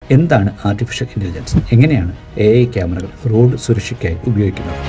എന്താണ് artificial intelligence എങ്ങനെയാണ് A I ക്യാമറകൾ റോഡ് സുരക്ഷയ്ക്കായി ഉപയോഗിക്കുന്നത്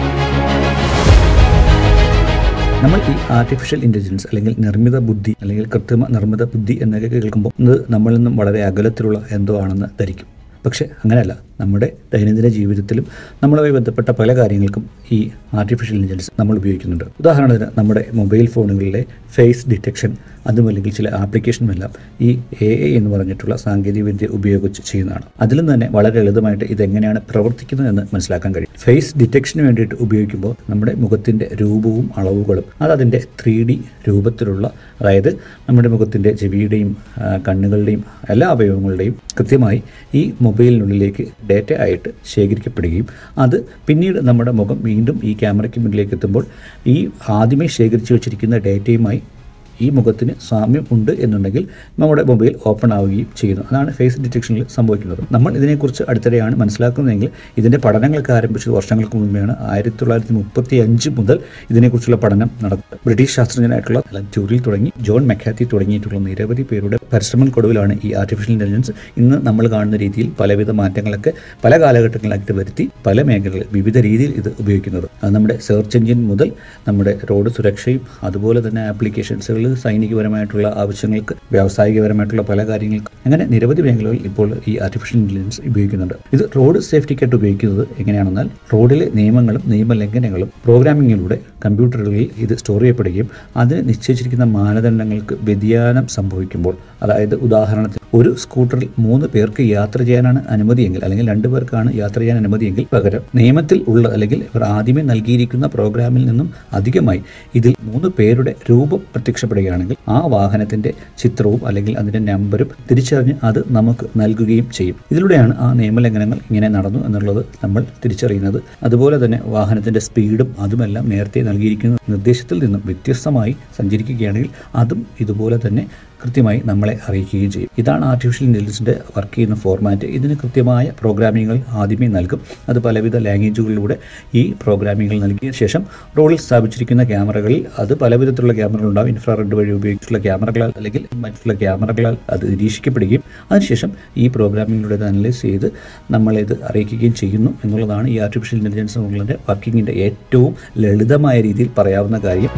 നമ്മൾ ഈ ആർട്ടിഫിഷ്യൽ ഇൻ്റലിജൻസ് അല്ലെങ്കിൽ നിർമ്മിത ബുദ്ധി അല്ലെങ്കിൽ കൃത്രിമ നിർമ്മിത ബുദ്ധി എന്നൊക്കെ കേൾക്കുമ്പോൾ ഇത് നമ്മളിൽ നിന്നും വളരെ അകലത്തിലുള്ള എന്തോ ആണെന്ന് ധരിക്കും പക്ഷേ അങ്ങനെയല്ല നമ്മുടെ ദൈനംദിന ജീവിതത്തിലും നമ്മളുമായി ബന്ധപ്പെട്ട പല കാര്യങ്ങൾക്കും ഈ ആർട്ടിഫിഷ്യൽ ഇൻ്റലിജൻസ് നമ്മൾ ഉപയോഗിക്കുന്നുണ്ട് ഉദാഹരണത്തിന് നമ്മുടെ മൊബൈൽ ഫോണുകളിലെ ഫേസ് ഡിറ്റക്ഷൻ അതും അല്ലെങ്കിൽ ചില ആപ്ലിക്കേഷനുമെല്ലാം ഈ എ ഐ എന്ന് പറഞ്ഞിട്ടുള്ള സാങ്കേതികവിദ്യ ഉപയോഗിച്ച് ചെയ്യുന്നതാണ് അതിലും തന്നെ വളരെ ലളിതമായിട്ട് ഇതെങ്ങനെയാണ് പ്രവർത്തിക്കുന്നത് എന്ന് മനസ്സിലാക്കാൻ കഴിയും ഫേസ് ഡിറ്റക്ഷന് വേണ്ടിയിട്ട് ഉപയോഗിക്കുമ്പോൾ നമ്മുടെ മുഖത്തിൻ്റെ രൂപവും അളവുകളും അത് അതിൻ്റെ ത്രീ ഡി രൂപത്തിലുള്ള അതായത് നമ്മുടെ മുഖത്തിൻ്റെ ചെവിയുടെയും ആ, കണ്ണുകളുടെയും എല്ലാ അവയവങ്ങളുടെയും കൃത്യമായി ഈ മൊബൈലിനുള്ളിലേക്ക് ഡേറ്റ ആയിട്ട് ശേഖരിക്കപ്പെടുകയും അത് പിന്നീട് നമ്മുടെ മുഖം വീണ്ടും ഈ ക്യാമറയ്ക്ക് മുന്നിലേക്ക് എത്തുമ്പോൾ ഈ ആദ്യമേ ശേഖരിച്ചു വച്ചിരിക്കുന്ന ഡേറ്റയുമായി ഈ മുഖത്തിന് സാമ്യം ഉണ്ട് എന്നുണ്ടെങ്കിൽ നമ്മുടെ മൊബൈൽ ഓപ്പൺ ആവുകയും ചെയ്യുന്നു അതാണ് ഫേസ് ഡിറ്റക്ഷനിൽ സംഭവിക്കുന്നത് നമ്മൾ ഇതിനെക്കുറിച്ച് അടുത്തിടെയാണ് മനസ്സിലാക്കുന്നതെങ്കിൽ ഇതിൻ്റെ പഠനങ്ങളൊക്കെ ആരംഭിച്ചത് വർഷങ്ങൾക്ക് മുൻപെയാണ് ആയിരത്തി തൊള്ളായിരത്തി മുപ്പത്തി അഞ്ച് മുതൽ ഇതിനെക്കുറിച്ചുള്ള പഠനം നടക്കുന്നത് ബ്രിട്ടീഷ് ശാസ്ത്രജ്ഞനായിട്ടുള്ള അലൻ ട്യൂറിൽ തുടങ്ങി ജോൺ മെക്കാത്തി തുടങ്ങിയിട്ടുള്ള നിരവധി പേരുടെ പരിശ്രമങ്ങൾക്കൊടുവിലാണ് ഈ ആർട്ടിഫിഷ്യൽ ഇൻ്റലിജൻസ് ഇന്ന് നമ്മൾ കാണുന്ന രീതിയിൽ പലവിധ മാറ്റങ്ങളൊക്കെ പല കാലഘട്ടങ്ങളിലായിട്ട് വരുത്തി പല മേഖലകളിൽ വിവിധ രീതിയിൽ ഇത് ഉപയോഗിക്കുന്നത് അത് നമ്മുടെ സെർച്ച് എഞ്ചിൻ മുതൽ നമ്മുടെ റോഡ് സുരക്ഷയും അതുപോലെ തന്നെ ആപ്ലിക്കേഷൻസുകളിൽ സൈനികപരമായിട്ടുള്ള ആവശ്യങ്ങൾക്ക് വ്യാവസായികപരമായിട്ടുള്ള പല കാര്യങ്ങൾക്കും അങ്ങനെ നിരവധി മേഖലകളിൽ ഇപ്പോൾ ഈ ആർട്ടിഫിഷ്യൽ ഇൻ്റലിജൻസ് ഉപയോഗിക്കുന്നുണ്ട് ഇത് റോഡ് സേഫ്റ്റിക്കായിട്ട് ഉപയോഗിക്കുന്നത് എങ്ങനെയാണെന്നാൽ റോഡിലെ നിയമങ്ങളും നിയമലംഘനങ്ങളും പ്രോഗ്രാമിങ്ങിലൂടെ കമ്പ്യൂട്ടറുകളിൽ ഇത് സ്റ്റോർ ചെയ്യപ്പെടുകയും അതിന് നിശ്ചയിച്ചിരിക്കുന്ന മാനദണ്ഡങ്ങൾക്ക് വ്യതിയാനം സംഭവിക്കുമ്പോൾ അതായത് ഉദാഹരണത്തിന് ഒരു സ്കൂട്ടറിൽ മൂന്ന് പേർക്ക് യാത്ര ചെയ്യാനാണ് അനുമതിയെങ്കിൽ അല്ലെങ്കിൽ രണ്ടു പേർക്കാണ് യാത്ര ചെയ്യാൻ അനുമതിയെങ്കിൽ പകരം നിയമത്തിൽ ഉള്ള അല്ലെങ്കിൽ ഇവർ ആദ്യമേ നൽകിയിരിക്കുന്ന പ്രോഗ്രാമിൽ നിന്നും അധികമായി ഇതിൽ മൂന്ന് പേരുടെ രൂപം പ്രത്യക്ഷപ്പെടുകയാണെങ്കിൽ ആ വാഹനത്തിന്റെ ചിത്രവും അല്ലെങ്കിൽ അതിന്റെ നമ്പരും തിരിച്ചറിഞ്ഞ് അത് നമുക്ക് നൽകുകയും ചെയ്യും ഇതിലൂടെയാണ് ആ നിയമലംഘനങ്ങൾ ഇങ്ങനെ നടന്നു എന്നുള്ളത് നമ്മൾ തിരിച്ചറിയുന്നത് അതുപോലെ തന്നെ വാഹനത്തിന്റെ സ്പീഡും അതുമെല്ലാം നേരത്തെ നൽകിയിരിക്കുന്ന നിർദ്ദേശത്തിൽ നിന്നും വ്യത്യസ്തമായി സഞ്ചരിക്കുകയാണെങ്കിൽ അതും ഇതുപോലെ തന്നെ കൃത്യമായി നമ്മളെ അറിയിക്കുകയും ചെയ്യും ഇതാണ് ആർട്ടിഫിഷ്യൽ ഇൻ്റലിജൻസിൻ്റെ വർക്ക് ചെയ്യുന്ന ഫോർമാറ്റ് ഇതിന് കൃത്യമായ പ്രോഗ്രാമിങ്ങുകൾ ആദ്യമേ നൽകും അത് പലവിധ ലാംഗ്വേജുകളിലൂടെ ഈ പ്രോഗ്രാമിങ്ങുകൾ നൽകിയ ശേഷം റോഡിൽ സ്ഥാപിച്ചിരിക്കുന്ന ക്യാമറകളിൽ അത് പലവിധത്തിലുള്ള ക്യാമറകൾ ഉണ്ടാവും ഇൻഫ്രാറെഡ് വഴി ഉപയോഗിച്ചിട്ടുള്ള ക്യാമറകളാൽ അല്ലെങ്കിൽ മറ്റുള്ള ക്യാമറകളാൽ അത് നിരീക്ഷിക്കപ്പെടുകയും അതിനുശേഷം ഈ പ്രോഗ്രാമിങ്ങിലൂടെ ഇത് അനലൈസ് ചെയ്ത് നമ്മളിത് അറിയിക്കുകയും ചെയ്യുന്നു എന്നുള്ളതാണ് ഈ ആർട്ടിഫിഷ്യൽ ഇൻ്റലിജൻസ് എന്നുള്ളതിൻ്റെ വർക്കിങ്ങിൻ്റെ ഏറ്റവും ലളിതമായ രീതിയിൽ പറയാവുന്ന കാര്യം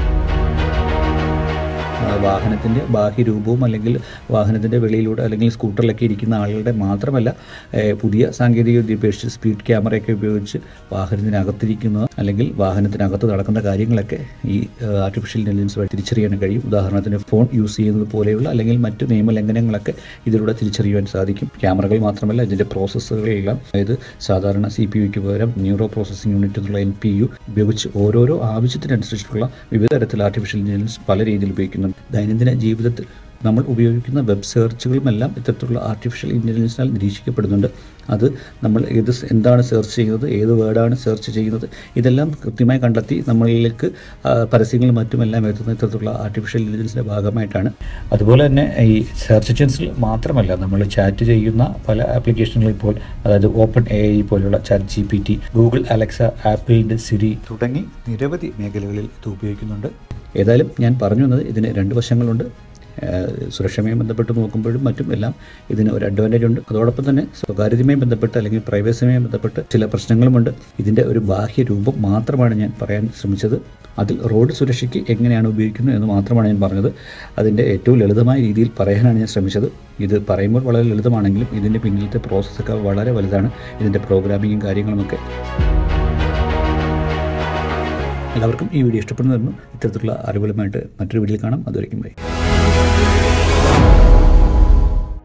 ആ, വാഹനത്തിൻ്റെ ബാഹ്യരൂപവും അല്ലെങ്കിൽ വാഹനത്തിൻ്റെ വെളിയിലൂടെ അല്ലെങ്കിൽ സ്കൂട്ടറിലൊക്കെ ഇരിക്കുന്ന ആളുകളുടെ മാത്രമല്ല ഏ, പുതിയ സാങ്കേതിക വിദ്യ ഉപയോഗിച്ച് സ്പീഡ് ക്യാമറയൊക്കെ ഉപയോഗിച്ച് വാഹനത്തിനകത്തിരിക്കുന്ന അല്ലെങ്കിൽ വാഹനത്തിനകത്ത് നടക്കുന്ന കാര്യങ്ങളൊക്കെ ഈ ആർട്ടിഫിഷ്യൽ ഇൻ്റലിജൻസ് വഴി തിരിച്ചറിയാൻ കഴിയും ഉദാഹരണത്തിന് ഫോൺ യൂസ് ചെയ്യുന്നത് പോലെയുള്ള അല്ലെങ്കിൽ മറ്റ് നിയമലംഘനങ്ങളൊക്കെ ഇതിലൂടെ തിരിച്ചറിയുവാൻ സാധിക്കും ക്യാമറകൾ മാത്രമല്ല ഇതിൻ്റെ പ്രോസസ്സുകളെല്ലാം അതായത് സാധാരണ സി പി യുക്ക് പകരം ന്യൂറോ പ്രോസസ്സിംഗ് യൂണിറ്റ് എന്നുള്ള എൻ പി യു ഉപയോഗിച്ച് ഓരോരോ ആവശ്യത്തിനനുസരിച്ചിട്ടുള്ള വിവിധ തരത്തിൽ ആർട്ടിഫിഷ്യൽ ഇൻ്റലിജൻസ് പല രീതിയിൽ ഉപയോഗിക്കുന്നുണ്ട് ദൈനംദിന ജീവിതത്തിൽ നമ്മൾ ഉപയോഗിക്കുന്ന വെബ് സെർച്ചുകളുമെല്ലാം ഇത്തരത്തിലുള്ള ആർട്ടിഫിഷ്യൽ ഇൻ്റലിജൻസിനാൽ നിരീക്ഷിക്കപ്പെടുന്നുണ്ട് അത് നമ്മൾ ഏത് സ് എന്താണ് സെർച്ച് ചെയ്യുന്നത് ഏത് വേർഡാണ് സെർച്ച് ചെയ്യുന്നത് ഇതെല്ലാം കൃത്യമായി കണ്ടെത്തി നമ്മളിലേക്ക് ആ, പരസ്യങ്ങളും മറ്റുമെല്ലാം എത്തുന്ന ഇത്തരത്തിലുള്ള ആർട്ടിഫിഷ്യൽ ഇൻ്റലിജൻസിൻ്റെ ഭാഗമായിട്ടാണ് അതുപോലെ തന്നെ ഈ സെർച്ച് എഞ്ചിൻസിൽ മാത്രമല്ല നമ്മൾ ചാറ്റ് ചെയ്യുന്ന പല ആപ്ലിക്കേഷനുകളും ഇപ്പോൾ അതായത് ഓപ്പൺ എ ഐ പോലുള്ള chat G P T Google Alexa ആപ്പിളിൻ്റെ സിരി തുടങ്ങി നിരവധി മേഖലകളിൽ ഇത് ഉപയോഗിക്കുന്നുണ്ട് ഏതായാലും ഞാൻ പറഞ്ഞു വന്നത് ഇതിന് രണ്ട് വശങ്ങളുണ്ട് ഏഹ് സുരക്ഷയുമായി ബന്ധപ്പെട്ട് നോക്കുമ്പോഴും മറ്റും എല്ലാം ഇതിന് ഒരു അഡ്വാൻറ്റേജ് ഉണ്ട് അതോടൊപ്പം തന്നെ സ്വകാര്യതയുമായി ബന്ധപ്പെട്ട് അല്ലെങ്കിൽ പ്രൈവസിയുമായി ബന്ധപ്പെട്ട് ചില പ്രശ്നങ്ങളുമുണ്ട് ഇതിൻ്റെ ഒരു ബാഹ്യ രൂപം മാത്രമാണ് ഞാൻ പറയാൻ ശ്രമിച്ചത് അതിൽ റോഡ് സുരക്ഷയ്ക്ക് എങ്ങനെയാണ് ഉപയോഗിക്കുന്നത് എന്ന് മാത്രമാണ് ഞാൻ പറഞ്ഞത് അതിൻ്റെ ഏറ്റവും ലളിതമായ രീതിയിൽ പറയാനാണ് ഞാൻ ശ്രമിച്ചത് ഇത് പറയുമ്പോൾ വളരെ ലളിതമാണെങ്കിലും ഇതിൻ്റെ പിന്നിലത്തെ പ്രോസസ്സൊക്കെ വളരെ വലുതാണ് ഇതിൻ്റെ പ്രോഗ്രാമിങ്ങും കാര്യങ്ങളുമൊക്കെ എല്ലാവർക്കും ഈ വീഡിയോ ഇഷ്ടപ്പെടുന്നു ഇത്തരത്തിലുള്ള അറിവുകളുമായിട്ട് മറ്റൊരു വീഡിയോയിൽ കാണാം അതുവരെയും ബൈ